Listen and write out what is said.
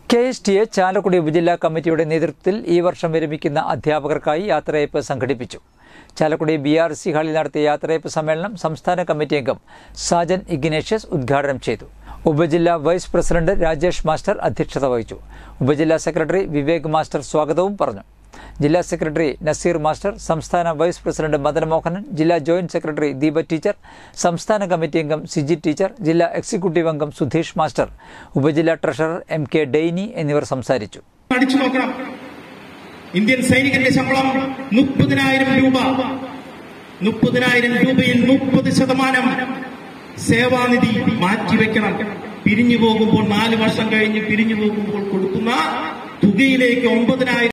K S T A Chalakudy ഉപജില്ലാ കമ്മിറ്റിയുടെ നേതൃത്വത്തിൽ ഈ വർഷം വിരമിക്കുന്ന അധ്യാപകർക്കായി യാത്രയയപ്പ് സംഘടിപ്പിച്ചു ചാലക്കുടി ബി ആർ സി ഹാളിൽ നടത്തിയ യാത്രയയപ്പ് സമ്മേളനം സംസ്ഥാന കമ്മിറ്റി അംഗം സാജൻ ഇഗ്നേഷ്യസ് ഉദ്ഘാടനം ചെയ്തു ഉപജില്ലാ വൈസ് പ്രസിഡന്റ് രാജേഷ് മാസ്റ്റർ അധ്യക്ഷത വഹിച്ചു ഉപജില്ലാ സെക്രട്ടറി വിവേക് മാസ്റ്റർ സ്വാഗതവും പറഞ്ഞു ജില്ലാ സെക്രട്ടറി നസീർ മാസ്റ്റർ സംസ്ഥാന വൈസ് പ്രസിഡന്റ് മദൻ മോഹനൻ ജില്ലാ ജോയിന്റ് സെക്രട്ടറി ദീപ ടീച്ചർ സംസ്ഥാന കമ്മിറ്റി അംഗം സിജി ടീച്ചർ ജില്ലാ എക്സിക്യൂട്ടീവ് അംഗം സുധീഷ് മാസ്റ്റർ ഉപജില്ലാ ട്രഷറർ എം കെ ഡെയ്നി എന്നിവർ സംസാരിച്ചു അടിച്ചു നോക്കണം ഇന്ത്യൻ സൈനികന്റെ ശമ്പളം മുപ്പതിനായിരം രൂപ മുപ്പതിനായിരം രൂപയിൽ മുപ്പത് ശതമാനം സേവാനിധി മാറ്റിവെക്കണം പിരിഞ്ഞു പോകുമ്പോൾ നാല് വർഷം കഴിഞ്ഞ് പിരിഞ്ഞു പോകുമ്പോൾ കൊടുക്കുന്ന തുകയിലേക്ക് ഒമ്പതിനായിരം